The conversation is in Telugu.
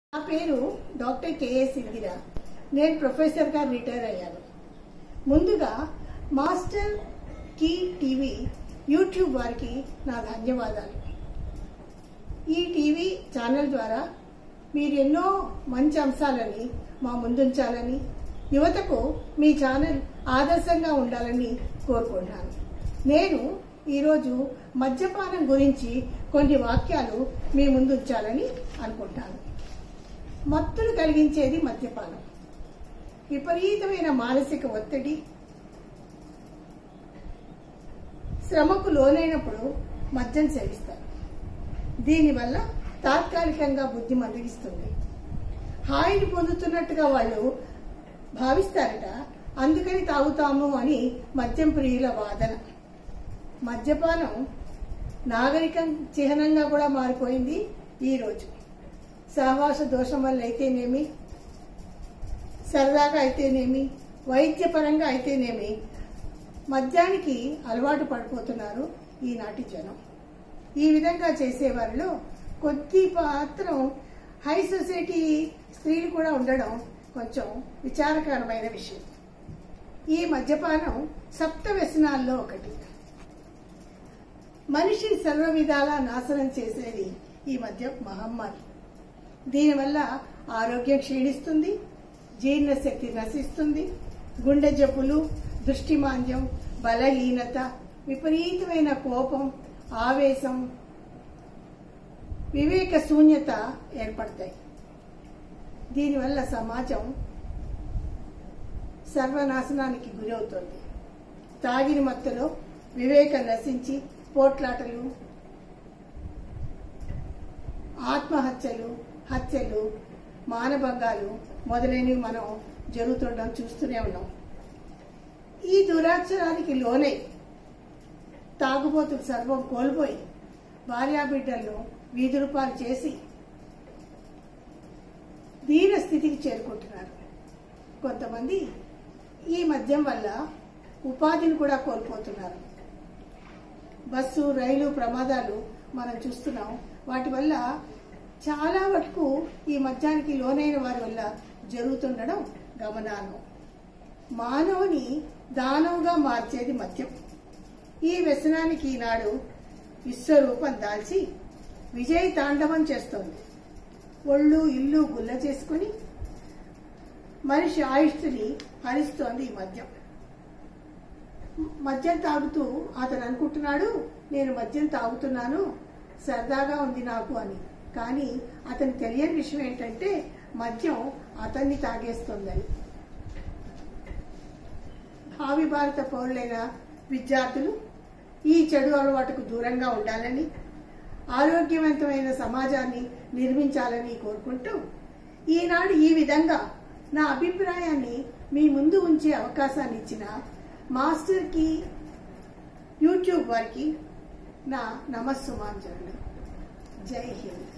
నా పేరు డాక్టర్ కేఎస్ ఇందిరా నేను ప్రొఫెసర్గా రిటైర్ అయ్యాను ముందుగా మాస్టర్ కీ టీవీ యూట్యూబ్ వారికి నా ధన్యవాదాలు ఈ టీవీ ఛానల్ ద్వారా మీరు ఎన్నో మంచి అంశాలని మా ముందుంచాలని యువతకు మీ ఛానల్ ఆదర్శంగా ఉండాలని కోరుకుంటున్నాను నేను ఈరోజు మద్యపానం గురించి కొన్ని వాక్యాలు మీ ముందుంచాలని అనుకుంటాను మత్తులు కలిగించేది మద్యపానం విపరీతమైన మానసిక ఒత్తిడి శ్రమకు లోనైనప్పుడు మద్యం సేవిస్తారు దీనివల్ల తాత్కాలికంగా బుద్ధి మందగిస్తుంది హాయిని పొందుతున్నట్టుగా వాళ్ళు భావిస్తారట అందుకని తాగుతాము అని మద్యం ప్రియుల వాదన మద్యపానం నాగరికం చిహ్నంగా కూడా మారిపోయింది ఈరోజు సహవాస దోషం వల్ల అయితేనేమి సరదాగా అయితేనేమి వైద్యపరంగా అయితేనేమి మద్యానికి అలవాటు పడిపోతున్నారు ఈనాటి జనం ఈ విధంగా చేసేవారిలో కొద్ది మాత్రం హై సొసైటీ స్త్రీలు కూడా ఉండడం కొంచెం విచారకరమైన విషయం ఈ మద్యపానం సప్త వ్యసనాల్లో ఒకటి మనిషిని సర్వ విధాలా నాశనం చేసేది ఈ మద్య మహమ్మారి దీనివల్ల ఆరోగ్యం క్షీణిస్తుంది జీర్ణశక్తి నశిస్తుంది గుండె జబ్బులు దృష్టిమాంద్యం బలహీనత విపరీతమైన కోపం ఆవేశం వివేక శూన్యత ఏర్పడతాయి దీనివల్ల సమాజం సర్వనాశనానికి గురవుతుంది తాగిన మత్తులో వివేకం నశించి పోట్లాటలు ఆత్మహత్యలు హత్యలు మానభంగాలు మొదలైనవి మనం జరుగుతుండడం చూస్తూనే ఉన్నాం ఈ దురాచరానికి లోనై తాగుబోతులు సర్వం కోల్పోయి భార్యాబిడ్డలను వీధులపాలు చేసి దీన స్థితికి చేరుకుంటున్నారు కొంతమంది ఈ మద్యం వల్ల ఉపాధిని కూడా కోల్పోతున్నారు బస్సు రైలు ప్రమాదాలు మనం చూస్తున్నాం వాటి వల్ల చాలా వరకు ఈ మద్యానికి లోనైన వారి వల్ల జరుగుతుండడం గమనానం మానవుని దానవుగా మార్చేది మద్యం ఈ వ్యసనానికి ఈనాడు విశ్వరూపం దాల్చి విజయ తాండవం చేస్తోంది ఒళ్ళు ఇల్లు గుల్ల చేసుకుని మనిషి ఆయుష్ని హరిస్తోంది ఈ మద్యం మద్యం తాగుతూ అతను అనుకుంటున్నాడు నేను మద్యం తాగుతున్నాను సరదాగా ఉంది నాకు అని కానీ అతని తెలియని విషయం ఏంటంటే మద్యం అతన్ని తాగేస్తుందని భావి భారత పౌరులైన విద్యార్థులు ఈ చెడు అలవాటుకు దూరంగా ఉండాలని ఆరోగ్యవంతమైన సమాజాన్ని నిర్మించాలని కోరుకుంటూ ఈనాడు ఈ విధంగా నా అభిప్రాయాన్ని మీ ముందు ఉంచే అవకాశాన్ని ఇచ్చిన మాస్టర్కి యూట్యూబ్ వారికి నా నమస్సుమాంజలు జై హింద్